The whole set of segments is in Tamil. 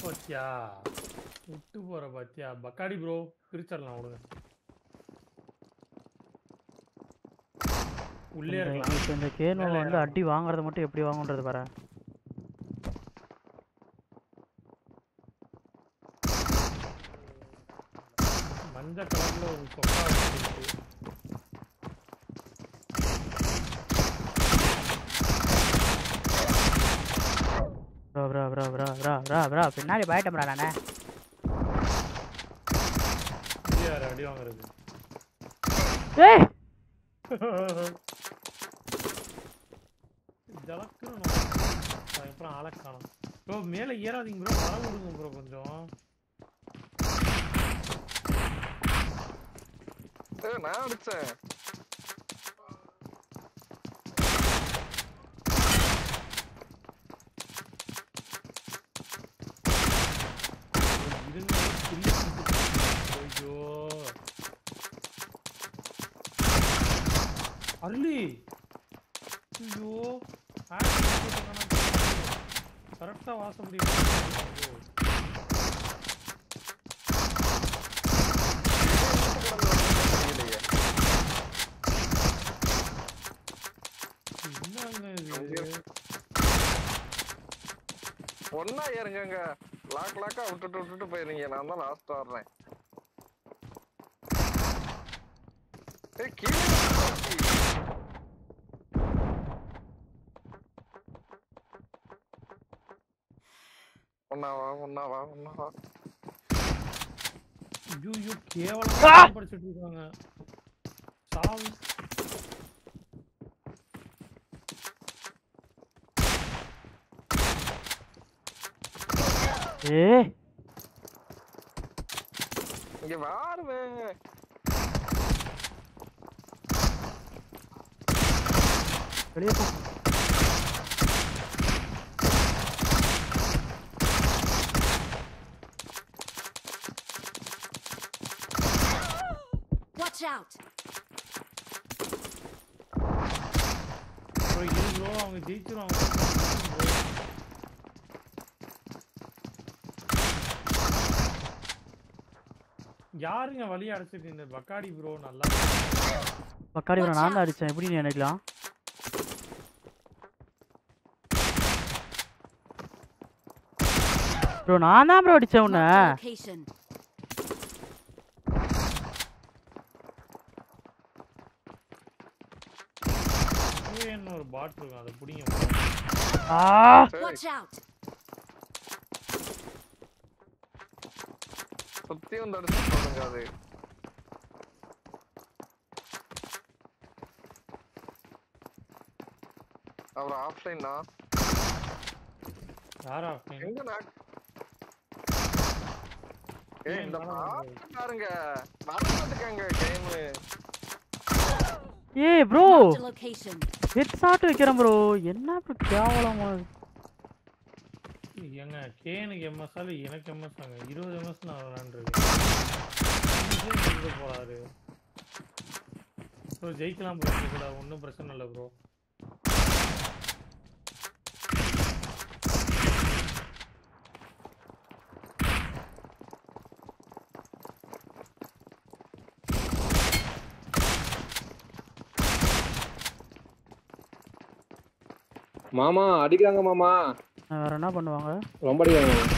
பாத்தியா விட்டு போற பாத்தியா பக்காடி ப்ரோ பிரிச்சிடலாம் விடுங்க உள்ளே இருக்கலாம் இப்போ இந்த கேனோவில் மேலே வந்து ஏறாம. அடி வாங்குறது மட்டும் எப்படி வாங்குன்றது பாரு மஞ்சள் கலர்ல ஒரு சொக்கா வச்சிருக்கு bro bro bro bro bro bro bro பின்னாடி போயிட்டோம்டா நானே இது யாரு அடி வாங்குறது ஏய் ஜலக்குன்னு அப்புறம் ஆளை காணும் ப்ரோ மேலே ஏறாதீங்க ப்ரோ மரம் விடுங்க ப்ரோ கொஞ்சம் ஏய், நான் அடிச்சேன் இருங்க புரிய ஐயோ அருளி ஐயோ கரெக்டாக வாசப்படி தெரியலையே. என்னங்க இது ஒண்ணா ஏறுங்க லாக் லாக்கா விட்டுட்டு விட்டுட்டு போயிருங்க நான் தான் லாஸ்ட் வர்றேன் ஏய், கீழே இருக்கு. ஒண்ணா வா ஒண்ணா வா ஒண்ணா வா ஐயோ ஐயோ கேவலமா படிச்சுட்டு இருக்காங்க சாவு ஏய் இங்க வாருவேன் வெளியே போ Watch out! ப்ரோ இது ப்ரோ அவங்க ஜெயிச்சிருவாங்க யாருங்க வழி அடைச்சிட்டு இந்த பக்காடி ப்ரோ நல்லா பக்காடி ப்ரோ நான் தான் அடித்தேன் எப்படி நீ நினைக்கலாம் ப்ரோ நான் தான் ப்ரோ அடித்தேன் உன்னை Marked a location. என்ன ஒரு பாட் இருக்கும் அதை பிடிங்க ஆ சரி Watch out! சுத்தியும் தடுத்து போடுங்க அது அப்புறம் ஆஃப்லைன்னா யாரா எங்க நான் ஏய் இந்த பாட்டு பாருங்க மறந்துட்டுக்கங்க கேமு ஏய் bro Marked a location. Head shot வைக்கிறேன் ப்ரோ என்ன ப்ரோ கேவலமா ஏங்க கேனுக்கு எம்எஸ் ஆல எனக்கு எம்எஸ் ஆங்க இருபது எம்எஸ் நான் விளாண்டுருக்கேன் போறாரு ப்ரோ ஜெயிக்கலாம் ப்ரோ கூட ஒன்றும் பிரச்சனை இல்லை ப்ரோ மாமா அடிக்கிறாங்க மாமா வேற என்ன பண்ணுவாங்க ரொம்ப அடிக்கிறாங்க மாமா.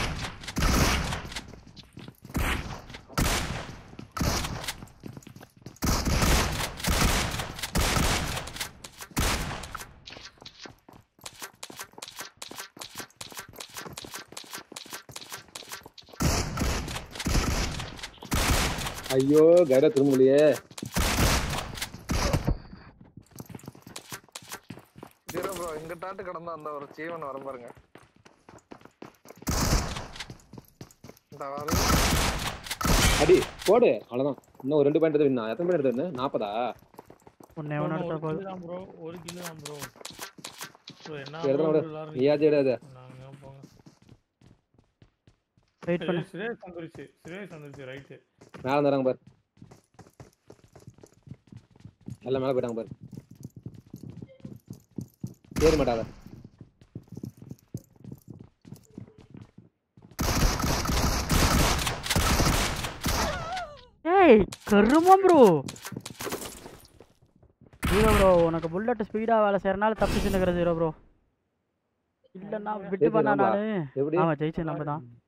ஐயோ கைடா திரும்பலையே ஜீரோ ப்ரோ இங்க தாட்டு கடந்தா அந்த ஒரு ஜீவன் வர பாருங்க இந்த வரு அடி போடு அவ்வளவுதான் இன்னும் ஒரு ரெண்டு பாயிண்ட் எடுத்து வின்னா எத்தனை பாயிண்ட் எடுத்து நாற்பதா ஒன்னே ஒன்று எடுத்தா ஒரு போதும் கிலோ தான் ப்ரோ ஒரு கிலோ தான் ப்ரோ ப்ரோ என்ன எடுத்து bro விடு. எல்லாரும் நீயாச்சும் எடாது நாங்க போங்க வெயிட் பண்ணு சரி, சுரேஷ் வந்துருச்சு சுரேஷ் வந்துருச்சு ரைட்டு மேல வந்துறாங்க பாரு எல்லாம் மேல போயிட்டாங்க பாரு ஏற மாட்டாத டேய் கருமம் ப்ரோ ஜீரோ ப்ரோ உனக்கு புல்லட் ஸ்பீடா வேலை செய்யறனால தப்பிச்சு நிக்கிற ஜீரோ ப்ரோ இல்லன்னா விட்டு பண்ணா ஜெயிச்சிடலாம்பா. நானு எப்படி ஆமா ஜெயிச்சு நம்ம தான்